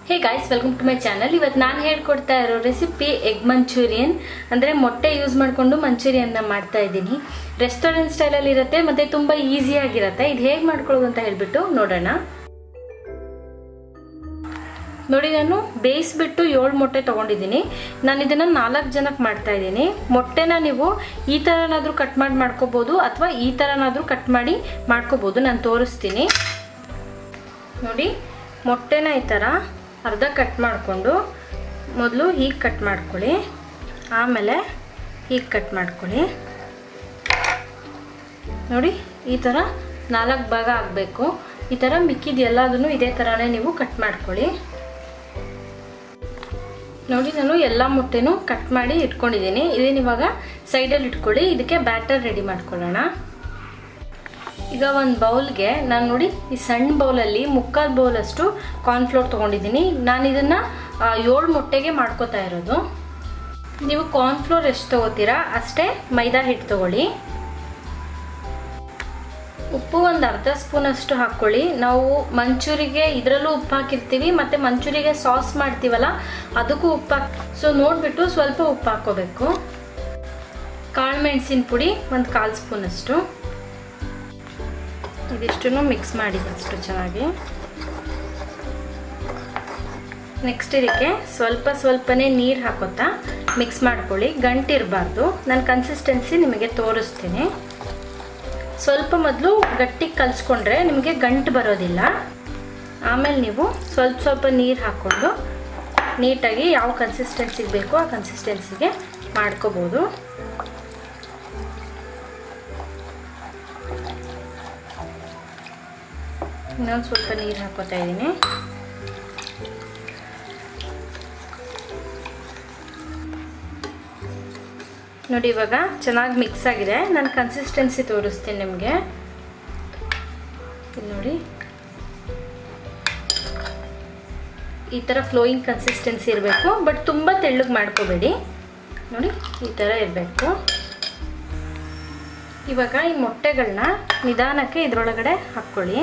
hey guys welcome to my channel ಇವತ್ತು ನಾನು ಹೇಳ್ಕೊಡ್ತಾ ಇರೋ ರೆಸಿಪಿ ಎಗ್ ಮಂಚೂರಿಯನ್ ಅಂದರೆ ಮೊಟ್ಟೆ ಯೂಸ್ ಮಾಡಿಕೊಂಡು ಮಂಚೂರಿಯನ್ನ ಮಾಡ್ತಾ ಇದ್ದೀನಿ ರೆಸ್ಟೋರೆಂಟ್ ಸ್ಟೈಲಲ್ಲಿ ಇರುತ್ತೆ ಮತ್ತು ತುಂಬ ಈಸಿಯಾಗಿರುತ್ತೆ ಇದು ಹೇಗೆ ಮಾಡ್ಕೊಳ್ಳೋದು ಅಂತ ಹೇಳ್ಬಿಟ್ಟು ನೋಡೋಣ ನೋಡಿ ನಾನು ಬೇಯಿಸ್ಬಿಟ್ಟು ಏಳು ಮೊಟ್ಟೆ ತೊಗೊಂಡಿದ್ದೀನಿ ನಾನು ಇದನ್ನು ನಾಲ್ಕು ಜನಕ್ಕೆ ಮಾಡ್ತಾ ಇದ್ದೀನಿ ಮೊಟ್ಟೆನ ನೀವು ಈ ಥರನಾದರೂ ಕಟ್ ಮಾಡಿ ಮಾಡ್ಕೋಬೋದು ಅಥವಾ ಈ ಥರನಾದರೂ ಕಟ್ ಮಾಡಿ ಮಾಡ್ಕೋಬೋದು ನಾನು ತೋರಿಸ್ತೀನಿ ನೋಡಿ ಮೊಟ್ಟೆನ ಈ ಥರ ಅರ್ಧ ಕಟ್ ಮಾಡಿಕೊಂಡು ಮೊದಲು ಹೀಗೆ ಕಟ್ ಮಾಡ್ಕೊಳ್ಳಿ ಆಮೇಲೆ ಹೀಗೆ ಕಟ್ ಮಾಡ್ಕೊಳ್ಳಿ ನೋಡಿ ಈ ಥರ ನಾಲ್ಕು ಭಾಗ ಆಗಬೇಕು ಈ ಥರ ಮಿಕ್ಕಿದ ಎಲ್ಲದನ್ನು ಇದೇ ಥರನೇ ನೀವು ಕಟ್ ಮಾಡ್ಕೊಳ್ಳಿ ನೋಡಿ ನಾನು ಎಲ್ಲ ಮೊಟ್ಟೆನೂ ಕಟ್ ಮಾಡಿ ಇಟ್ಕೊಂಡಿದ್ದೀನಿ ಇದನ್ನ ಇವಾಗ ಸೈಡಲ್ಲಿ ಇಟ್ಕೊಳ್ಳಿ ಇದಕ್ಕೆ ಬ್ಯಾಟರ್ ರೆಡಿ ಮಾಡ್ಕೊಳ್ಳೋಣ ಈಗ ಒಂದು ಬೌಲ್ಗೆ ನಾನು ನೋಡಿ ಈ ಸಣ್ಣ ಬೌಲಲ್ಲಿ ಮುಕ್ಕಾಲು ಬೌಲಷ್ಟು ಕಾರ್ನ್ಫ್ಲೋರ್ ತೊಗೊಂಡಿದ್ದೀನಿ ನಾನು ಇದನ್ನು ಏಳು ಮೊಟ್ಟೆಗೆ ಮಾಡ್ಕೋತಾ ಇರೋದು ನೀವು ಕಾರ್ನ್ಫ್ಲೋರ್ ಎಷ್ಟು ತೊಗೋತೀರಾ ಅಷ್ಟೇ ಮೈದಾ ಹಿಟ್ಟು ತೊಗೊಳ್ಳಿ ಉಪ್ಪು ಒಂದು ಅರ್ಧ ಸ್ಪೂನಷ್ಟು ಹಾಕ್ಕೊಳ್ಳಿ ನಾವು ಮಂಚೂರಿಗೆ ಇದರಲ್ಲೂ ಉಪ್ಪು ಹಾಕಿರ್ತೀವಿ ಮತ್ತು ಮಂಚೂರಿಗೆ ಸಾಸ್ ಮಾಡ್ತೀವಲ್ಲ ಅದಕ್ಕೂ ಉಪ್ಪು ಹಾಕಿ ಸೊ ನೋಡಿಬಿಟ್ಟು ಸ್ವಲ್ಪ ಉಪ್ಪು ಹಾಕ್ಕೋಬೇಕು ಕಾಳು ಮೆಣಸಿನ ಪುಡಿ ಒಂದು ಕಾಲು ಸ್ಪೂನಷ್ಟು ಇದಿಷ್ಟು ಮಿಕ್ಸ್ ಮಾಡಿ ಅಷ್ಟು ಚೆನ್ನಾಗಿ ನೆಕ್ಸ್ಟ್ ಇದಕ್ಕೆ ಸ್ವಲ್ಪ ಸ್ವಲ್ಪನೇ ನೀರು ಹಾಕೋತಾ ಮಿಕ್ಸ್ ಮಾಡ್ಕೊಳ್ಳಿ ಗಂಟಿರಬಾರ್ದು ನಾನು ಕನ್ಸಿಸ್ಟೆನ್ಸಿ ನಿಮಗೆ ತೋರಿಸ್ತೀನಿ ಸ್ವಲ್ಪ ಮೊದಲು ಗಟ್ಟಿಗೆ ಕಲಿಸ್ಕೊಂಡ್ರೆ ನಿಮಗೆ ಗಂಟು ಬರೋದಿಲ್ಲ ಆಮೇಲೆ ನೀವು ಸ್ವಲ್ಪ ಸ್ವಲ್ಪ ನೀರು ಹಾಕ್ಕೊಂಡು ನೀಟಾಗಿ ಯಾವ ಕನ್ಸಿಸ್ಟೆನ್ಸಿಗೆ ಬೇಕೋ ಆ ಕನ್ಸಿಸ್ಟೆನ್ಸಿಗೆ ಮಾಡ್ಕೋಬೋದು ಇನ್ನೊಂದು ಸ್ವಲ್ಪ ನೀರು ಹಾಕೋತಾ ಇದ್ದೀನಿ ನೋಡಿ ಇವಾಗ ಚೆನ್ನಾಗಿ ಮಿಕ್ಸ್ ಆಗಿದೆ ನಾನು ಕನ್ಸಿಸ್ಟೆನ್ಸಿ ತೋರಿಸ್ತೀನಿ ನಿಮಗೆ ನೋಡಿ ಈ ಥರ ಫ್ಲೋಯಿಂಗ್ ಕನ್ಸಿಸ್ಟೆನ್ಸಿ ಇರಬೇಕು ಬಟ್ ತುಂಬ ತೆಳ್ಳಗೆ ಮಾಡ್ಕೋಬೇಡಿ ನೋಡಿ ಈ ಥರ ಇರಬೇಕು ಇವಾಗ ಈ ಮೊಟ್ಟೆಗಳನ್ನ ನಿಧಾನಕ್ಕೆ ಇದರೊಳಗಡೆ ಹಾಕ್ಕೊಳ್ಳಿ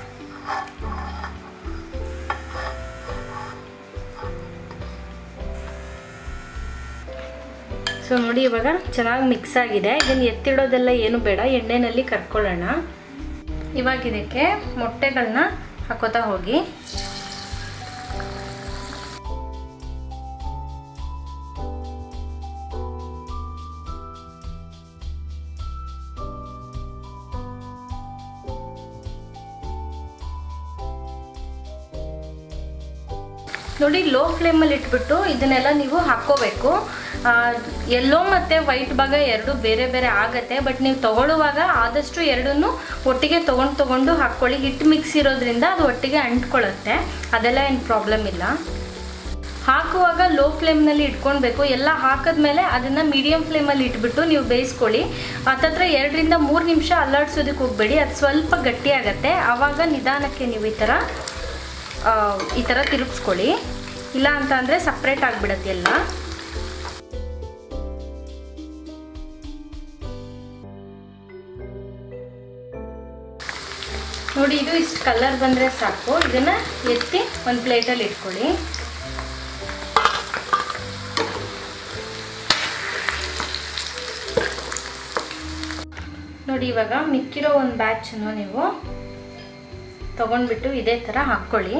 ಸೊ ನೋಡಿ ಇವಾಗ ಚೆನ್ನಾಗಿ ಮಿಕ್ಸ್ ಆಗಿದೆ ಇದನ್ನು ಎತ್ತಿಡೋದೆಲ್ಲ ಏನು ಬೇಡ ಎಣ್ಣೆನಲ್ಲಿ ಕರ್ಕೊಳ್ಳೋಣ ಇವಾಗ ಇದಕ್ಕೆ ಮೊಟ್ಟೆಗಳನ್ನ ಹಾಕೋತಾ ಹೋಗಿ ನೋಡಿ ಲೋ ಫ್ಲೇಮಲ್ಲಿ ಇಟ್ಬಿಟ್ಟು ಇದನ್ನೆಲ್ಲ ನೀವು ಹಾಕ್ಕೋಬೇಕು ಎಲ್ಲೋ ಮತ್ತು ವೈಟ್ ಭಾಗ ಎರಡು ಬೇರೆ ಬೇರೆ ಆಗತ್ತೆ ಬಟ್ ನೀವು ತಗೊಳ್ಳುವಾಗ ಆದಷ್ಟು ಎರಡನ್ನೂ ಒಟ್ಟಿಗೆ ತೊಗೊಂಡು ತೊಗೊಂಡು ಹಾಕ್ಕೊಳ್ಳಿ ಹಿಟ್ಟು ಮಿಕ್ಸ್ ಇರೋದ್ರಿಂದ ಅದು ಒಟ್ಟಿಗೆ ಅಂಟ್ಕೊಳ್ಳುತ್ತೆ ಅದೆಲ್ಲ ಏನು ಪ್ರಾಬ್ಲಮ್ ಇಲ್ಲ ಹಾಕುವಾಗ ಲೋ ಫ್ಲೇಮ್ನಲ್ಲಿ ಇಟ್ಕೊಳ್ಬೇಕು ಎಲ್ಲ ಹಾಕಿದ್ಮೇಲೆ ಅದನ್ನು ಮೀಡಿಯಮ್ ಫ್ಲೇಮಲ್ಲಿ ಇಟ್ಬಿಟ್ಟು ನೀವು ಬೇಯಿಸ್ಕೊಳ್ಳಿ ಹತ್ತತ್ರ ಎರಡರಿಂದ ಮೂರು ನಿಮಿಷ ಅಲ್ಲಾಡ್ಸೋದಕ್ಕೆ ಹೋಗಬೇಡಿ ಅದು ಸ್ವಲ್ಪ ಗಟ್ಟಿ ಆಗುತ್ತೆ ಆವಾಗ ನಿಧಾನಕ್ಕೆ ನೀವು ಈ ಥರ ಈ ಥರ ತಿರುಗಿಸ್ಕೊಳ್ಳಿ ಇಲ್ಲ ಅಂತ ಅಂದರೆ ಸಪ್ರೇಟ್ ಆಗಿಬಿಡತ್ತೆ ಎಲ್ಲ ನೋಡಿ ಇದು ಇಷ್ಟು ಕಲರ್ ಬಂದರೆ ಸಾಕು ಇದನ್ನು ಎತ್ತಿ ಒಂದು ಪ್ಲೇಟಲ್ಲಿ ಇಟ್ಕೊಳ್ಳಿ ನೋಡಿ ಇವಾಗ ಮಿಕ್ಕಿರೋ ಒಂದು ಬ್ಯಾಚನ್ನು ನೀವು ತಗೊಂಡ್ಬಿಟ್ಟು ಇದೇ ಥರ ಹಾಕ್ಕೊಳ್ಳಿ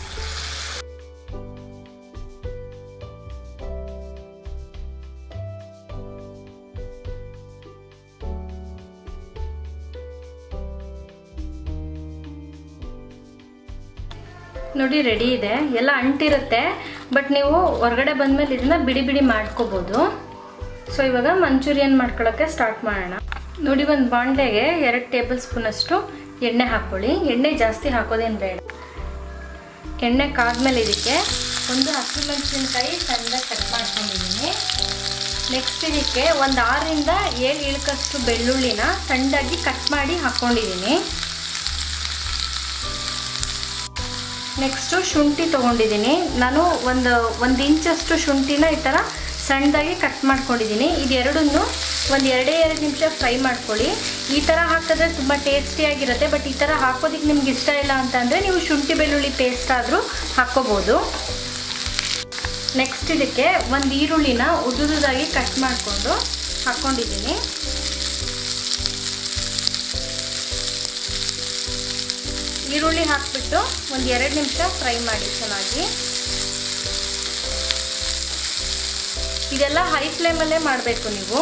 ನೋಡಿ ರೆಡಿ ಇದೆ ಎಲ್ಲ ಅಂಟಿರುತ್ತೆ ಬಟ್ ನೀವು ಹೊರಗಡೆ ಬಂದಮೇಲೆ ಇದನ್ನ ಬಿಡಿ ಬಿಡಿ ಮಾಡ್ಕೋಬೋದು ಸೊ ಇವಾಗ ಮಂಚೂರಿಯನ್ ಮಾಡ್ಕೊಳ್ಳೋಕ್ಕೆ ಸ್ಟಾರ್ಟ್ ಮಾಡೋಣ ನೋಡಿ ಒಂದು ಬಾಂಡ್ಲೆಗೆ ಎರಡು ಟೇಬಲ್ ಸ್ಪೂನಷ್ಟು ಎಣ್ಣೆ ಹಾಕ್ಕೊಳ್ಳಿ ಎಣ್ಣೆ ಜಾಸ್ತಿ ಹಾಕೋದೇನು ಬೇಡ ಎಣ್ಣೆ ಕಾದ್ಮೇಲೆ ಇದಕ್ಕೆ ಒಂದು ಹಸಿಮೆಣಸಿನ್ಕಾಯಿ ಸಣ್ಣದಾಗಿ ಕಟ್ ಮಾಡ್ಕೊಂಡಿದ್ದೀನಿ ನೆಕ್ಸ್ಟ್ ಇದಕ್ಕೆ ಒಂದು ಆರರಿಂದ ಏಳು ಇಳ್ಕಷ್ಟು ಬೆಳ್ಳುಳ್ಳಿನ ಸಣ್ಣದಾಗಿ ಕಟ್ ಮಾಡಿ ಹಾಕ್ಕೊಂಡಿದ್ದೀನಿ ನೆಕ್ಸ್ಟು ಶುಂಠಿ ತೊಗೊಂಡಿದ್ದೀನಿ ನಾನು ಒಂದು ಒಂದು ಇಂಚಷ್ಟು ಶುಂಠಿನ ಈ ಥರ ಸಣ್ಣದಾಗಿ ಕಟ್ ಮಾಡ್ಕೊಂಡಿದ್ದೀನಿ ಇದೆರಡನ್ನು ಒಂದು ಎರಡೇ ಎರಡು ನಿಮಿಷ ಫ್ರೈ ಮಾಡ್ಕೊಳ್ಳಿ ಈ ಥರ ಹಾಕಿದ್ರೆ ತುಂಬ ಟೇಸ್ಟಿಯಾಗಿರುತ್ತೆ ಬಟ್ ಈ ಥರ ಹಾಕೋದಕ್ಕೆ ನಿಮ್ಗೆ ಇಷ್ಟ ಇಲ್ಲ ಅಂತಂದರೆ ನೀವು ಶುಂಠಿ ಬೆಳ್ಳುಳ್ಳಿ ಪೇಸ್ಟ್ ಆದರೂ ಹಾಕ್ಕೋಬೋದು ನೆಕ್ಸ್ಟ್ ಇದಕ್ಕೆ ಒಂದು ಈರುಳ್ಳಿನ ಉದ್ದುದಾಗಿ ಕಟ್ ಮಾಡಿಕೊಂಡು ಹಾಕ್ಕೊಂಡಿದ್ದೀನಿ ಈರುಳ್ಳಿ ಹಾಕ್ಬಿಟ್ಟು ಒಂದು ಎರಡು ನಿಮಿಷ ಫ್ರೈ ಮಾಡಿ ಚೆನ್ನಾಗಿ ಇದೆಲ್ಲ ಹೈ ಫ್ಲೇಮಲ್ಲೇ ಮಾಡಬೇಕು ನೀವು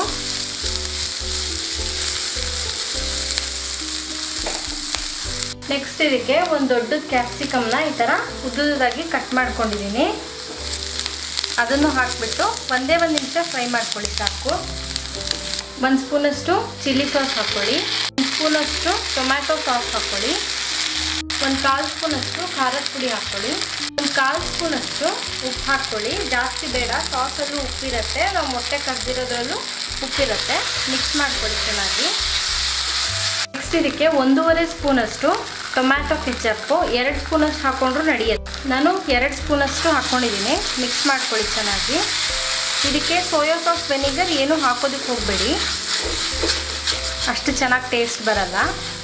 ನೆಕ್ಸ್ಟ್ ಇದಕ್ಕೆ ಒಂದು ದೊಡ್ಡ ಕ್ಯಾಪ್ಸಿಕಮ್ನ ಈ ಥರ ಉದ್ದುದಾಗಿ ಕಟ್ ಮಾಡ್ಕೊಂಡಿದ್ದೀನಿ ಅದನ್ನು ಹಾಕಿಬಿಟ್ಟು ಒಂದೇ ಒಂದು ನಿಮಿಷ ಫ್ರೈ ಮಾಡ್ಕೊಳ್ಳಿ ಸಾಕು ಒಂದು ಸ್ಪೂನಷ್ಟು ಚಿಲ್ಲಿ ಸಾಸ್ ಹಾಕ್ಕೊಳ್ಳಿ ಒಂದು ಸ್ಪೂನಷ್ಟು ಟೊಮ್ಯಾಟೊ ಸಾಸ್ ಹಾಕ್ಕೊಳ್ಳಿ ಒಂದು ಕಾಲು ಸ್ಪೂನಷ್ಟು ಖಾರದ ಪುಡಿ ಹಾಕ್ಕೊಳ್ಳಿ ಒಂದು ಕಾಲು ಸ್ಪೂನಷ್ಟು ಉಪ್ಪು ಹಾಕ್ಕೊಳ್ಳಿ ಜಾಸ್ತಿ ಬೇಡ ಸಾಸಲ್ಲೂ ಉಪ್ಪಿರುತ್ತೆ ನಾವು ಮೊಟ್ಟೆ ಕರ್ದಿರೋದ್ರಲ್ಲೂ ಉಪ್ಪಿರುತ್ತೆ ಮಿಕ್ಸ್ ಮಾಡ್ಕೊಳ್ಳಿ ಚೆನ್ನಾಗಿ ನೆಕ್ಸ್ಟ್ ಇದಕ್ಕೆ ಒಂದೂವರೆ ಸ್ಪೂನಷ್ಟು ಟೊಮ್ಯಾಟೊ ಕೆಚಪ್ಪು ಎರಡು ಸ್ಪೂನಷ್ಟು ಹಾಕ್ಕೊಂಡ್ರು ನಡೆಯುತ್ತೆ ನಾನು ಎರಡು ಸ್ಪೂನಷ್ಟು ಹಾಕ್ಕೊಂಡಿದ್ದೀನಿ ಮಿಕ್ಸ್ ಮಾಡ್ಕೊಳ್ಳಿ ಚೆನ್ನಾಗಿ ಇದಕ್ಕೆ ಸೋಯಾ ಸಾಸ್ ವೆನಿಗರ್ ಏನು ಹಾಕೋದಕ್ಕೆ ಹೋಗಬೇಡಿ ಅಷ್ಟು ಚೆನ್ನಾಗಿ ಟೇಸ್ಟ್ ಬರಲ್ಲ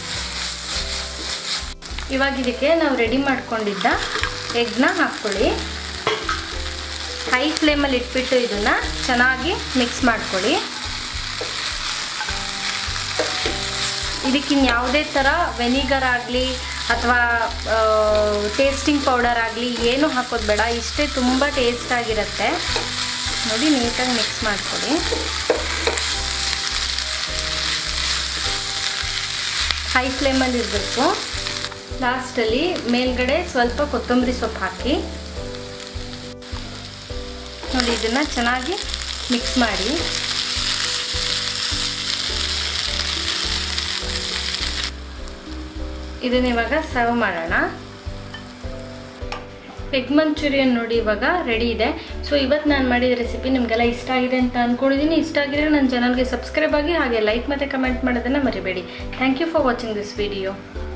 ಇವಾಗ ಇದಕ್ಕೆ ನಾವು ರೆಡಿ ಮಾಡ್ಕೊಂಡಿದ್ದ ಎಗ್ನ ಹಾಕ್ಕೊಳ್ಳಿ ಹೈ ಫ್ಲೇಮಲ್ಲಿ ಇಟ್ಬಿಟ್ಟು ಇದನ್ನು ಚೆನ್ನಾಗಿ ಮಿಕ್ಸ್ ಮಾಡ್ಕೊಳ್ಳಿ ಇದಕ್ಕೆ ಯಾವುದೇ ಥರ ವೆನಿಗರ್ ಆಗಲಿ ಅಥವಾ ಟೇಸ್ಟಿಂಗ್ ಪೌಡರ್ ಆಗಲಿ ಏನು ಹಾಕೋದು ಬೇಡ ಇಷ್ಟೇ ತುಂಬ ಟೇಸ್ಟ್ ಆಗಿರುತ್ತೆ ನೋಡಿ ನೀಟಾಗಿ ಮಿಕ್ಸ್ ಮಾಡ್ಕೊಳ್ಳಿ ಹೈ ಫ್ಲೇಮಲ್ಲಿ ಇರಬೇಕು ಲಾಸ್ಟಲ್ಲಿ ಮೇಲ್ಗಡೆ ಸ್ವಲ್ಪ ಕೊತ್ತಂಬರಿ ಸೊಪ್ಪು ಹಾಕಿ ನೋಡಿ ಇದನ್ನು ಚೆನ್ನಾಗಿ ಮಿಕ್ಸ್ ಮಾಡಿ ಇದನ್ನ ಇವಾಗ ಸರ್ವ್ ಮಾಡೋಣ ಎಗ್ ಮಂಚೂರಿಯನ್ ನೋಡಿ ಇವಾಗ ರೆಡಿ ಇದೆ ಸೊ ಇವತ್ತು ನಾನು ಮಾಡಿದ ರೆಸಿಪಿ ನಿಮಗೆಲ್ಲ ಇಷ್ಟ ಆಗಿದೆ ಅಂತ ಅಂದ್ಕೊಂಡಿದ್ದೀನಿ ಇಷ್ಟ ಆಗಿದ್ರೆ ನನ್ನ ಚಾನಲ್ಗೆ ಸಬ್ಸ್ಕ್ರೈಬ್ ಆಗಿ ಹಾಗೆ ಲೈಕ್ ಮತ್ತು ಕಮೆಂಟ್ ಮಾಡೋದನ್ನು ಮರಿಬೇಡಿ thank you for watching this video